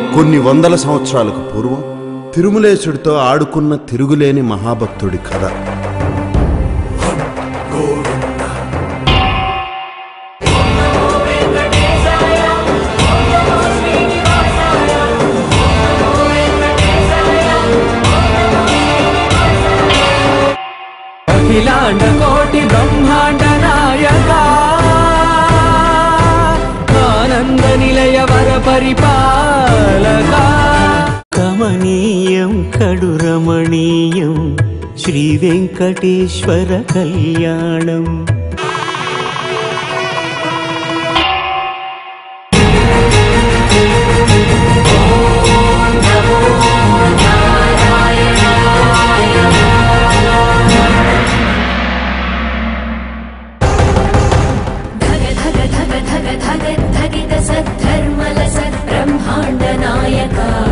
కొన్ని వందల సంవత్సరాలకు పూర్వం తిరుమలేశుడితో ఆడుకున్న తిరుగులేని మహాభక్తుడి కథ అఖిలాండ కోటి బ్రహ్మాండ నాయక ఆనంద నిలయ వర పరిపాలక కమనీయం కడు రమణీయం శ్రీ వెంకటేశ్వర కళ్యాణం धग धग धग धग धग धगित सद्धर्मल सद्ब्रह्माण्ड नायका